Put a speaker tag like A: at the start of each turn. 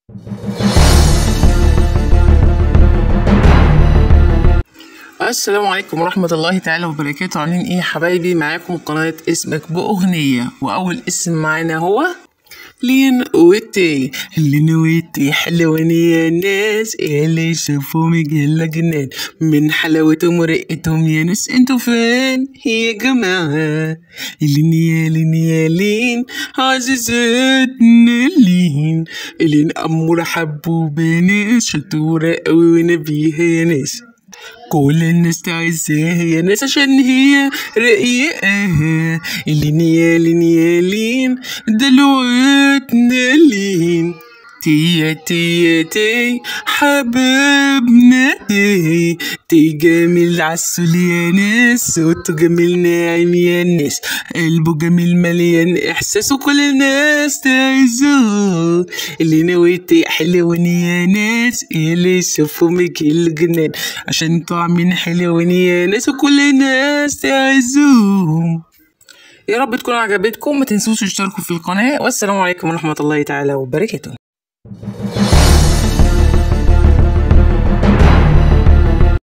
A: السلام عليكم ورحمة الله تعالى وبركاته عاملين ايه يا حبايبي معاكم قناة اسمك بأغنية وأول اسم معانا هو لين وتي لين وتي حلوين يا ناس اللي شافوا مجلة جنان من حلاوتهم ورقتهم يا ناس انتوا فين يا جماعة لين يا لين يا لين عزيزتنا لين لين أمور حبوبة شطورة أوي ونبيها يا ناس كل الناس تعزها يا ناس عشان هي رقيقة اللي نيالي نيالين دلوقتنا لين تيا تيا تي حبابنا تي تي جميل عسول يا ناس صوته جميل ناعم يا ناس قلبه جميل مليان احساس وكل الناس تعزه اللي نويتي حلوين يا ناس اللي شافوا ميكي الجنان عشان طعمين حلوين يا ناس وكل الناس تعزهم يا رب تكون عجبتكم ما تنسوش تشتركوا في القناة والسلام عليكم ورحمة الله تعالى وبركاته